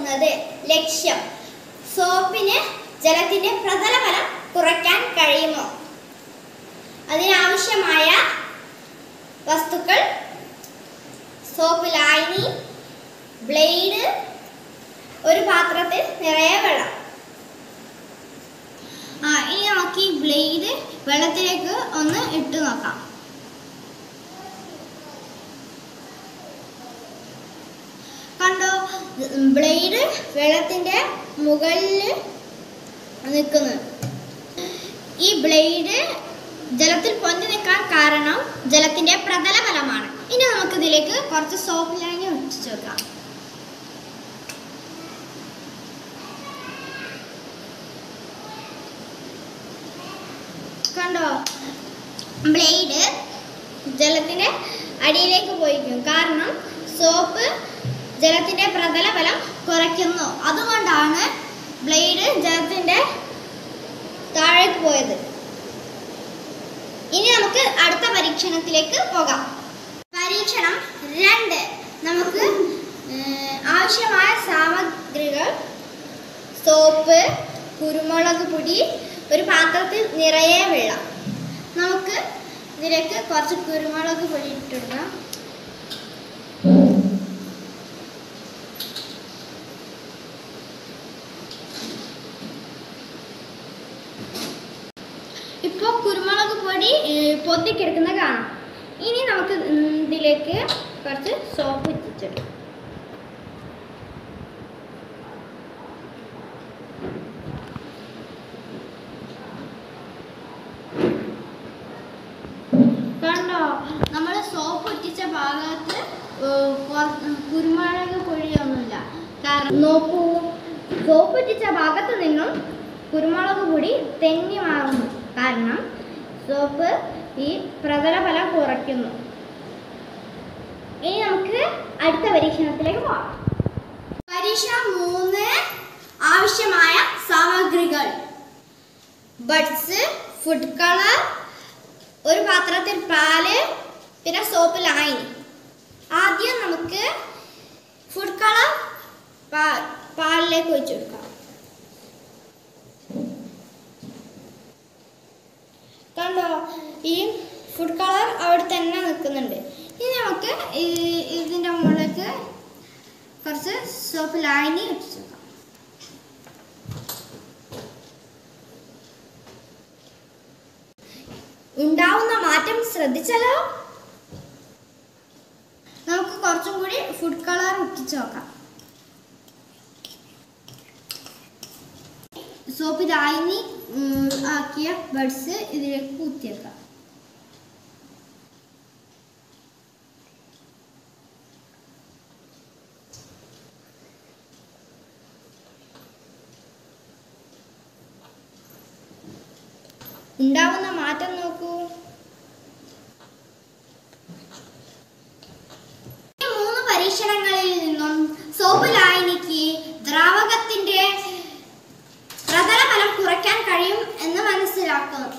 നോക്കുന്നത് ലക്ഷ്യം സോപ്പിന് ജലത്തിന്റെ പ്രതലബലം കുറയ്ക്കാൻ കഴിയുമോ അതിനാവശ്യമായ വസ്തുക്കൾ സോപ്പ് ലായനി ബ്ലേഡ് ഒരു പാത്രത്തിൽ നിറയെ വെള്ളം ആ ഇനി നമുക്ക് ഈ ബ്ലേഡ് വെള്ളത്തിലേക്ക് ഒന്ന് ഇട്ട് നോക്കാം കണ്ടോ ബ്ലേഡ് വെള്ളത്തിന്റെ മുകളിൽ നിൽക്കുന്നു ഈ ബ്ലേഡ് ജലത്തിൽ പൊന്തി നിൽക്കാൻ കാരണം ജലത്തിന്റെ പ്രതലബലമാണ് ഇനി നമുക്ക് ഇതിലേക്ക് കുറച്ച് സോപ്പ് ലായനി ഒഴിച്ചു വെക്കാം കണ്ടോ ബ്ലേഡ് ജലത്തിന്റെ അടിയിലേക്ക് പോയിരിക്കും കാരണം സോപ്പ് ജലത്തിന്റെ പ്രതലബലം കുറയ്ക്കുന്നു അതുകൊണ്ടാണ് ബ്ലേഡ് ജലത്തിന്റെ താഴേക്ക് പോയത് ഇനി നമുക്ക് അടുത്ത പരീക്ഷണത്തിലേക്ക് പോകാം പരീക്ഷണം രണ്ട് നമുക്ക് ഏർ, ആവശ്യമായ സാമഗ്രികൾ സോപ്പ് കുരുമുളക് പൊടി ഒരു പാത്രത്തിൽ നിറയെ വെള്ളം നമുക്ക് ഇതിലേക്ക് കുറച്ച് കുരുമുളക് പൊടി ഇട്ടിടുക ഇപ്പോൾ കുരുമുളക് പൊടി ഏർ, പൊത്തിക്കിടക്കുന്ന കാണാം ഇനി നമുക്ക് ഉം, ഇതിലേക്ക് കുറച്ച് സോപ്പ് ഇട്ടിട്ട് കണ്ടോ നമ്മൾ സോപ്പ് ഇട്ടിച്ച ഭാഗത്ത് ഏർ, കൊറ- കുരുമുളക് പൊടിയൊന്നുമില്ല കാരണം നോക്കൂ സോപ്പ് ഇട്ടിച്ച ഭാഗത്ത് നിന്നും കുരുമുളക് പൊടി തെന്നി മാറുന്നു കാരണം സോപ്പ് ഈ പ്രതലഫലം കുറയ്ക്കുന്നു ഇനി നമുക്ക് അടുത്ത പരീക്ഷണത്തിലേക്ക് പോകാം പരീക്ഷണം മൂന്ന് ആവശ്യമായ സാമഗ്രികൾ ബഡ്സ് ഫുഡ് കളർ ഒരു പാത്രത്തിൽ പാല് പിന്നെ സോപ്പ് ലായനി ആദ്യം നമുക്ക് ഫുഡ് കളർ പാലിലേക്ക് ഒഴിച്ചു കൊടുക്കാം കണ്ടോ ഈ ഫുഡ് കളർ അവിടെ തന്നെ നിൽക്കുന്നുണ്ട് ഇനി നമുക്ക് ഈ- ഇതിൻ്റെ മുകളിലേക്ക് കുറച്ച് സോപ്പ് ലായനി ഇട്ടിട്ട് വെക്കാം ഉണ്ടാവുന്ന മാറ്റം ശ്രദ്ധിച്ചാലോ നമുക്ക് കുറച്ചും കൂടി ഫുഡ് കളർ ഒട്ടിച്ച് നോക്കാം സോപ്പ് ലായനി ഉം, ആക്കിയ ബഡ്സ് ഇതിലേക്ക് കുത്തിയേക്കാം ഉണ്ടാവുന്ന മാറ്റം നോക്കൂ ഈ മൂന്ന് പരീക്ഷണങ്ങളിൽ നിന്നും സോപ്പ് ലായനിക്ക് ദ്രാവകത്തിന്റെ പ്രതലഫലം കുറയ്ക്കാൻ കഴിയും എന്ന് മനസ്സിലാക്കും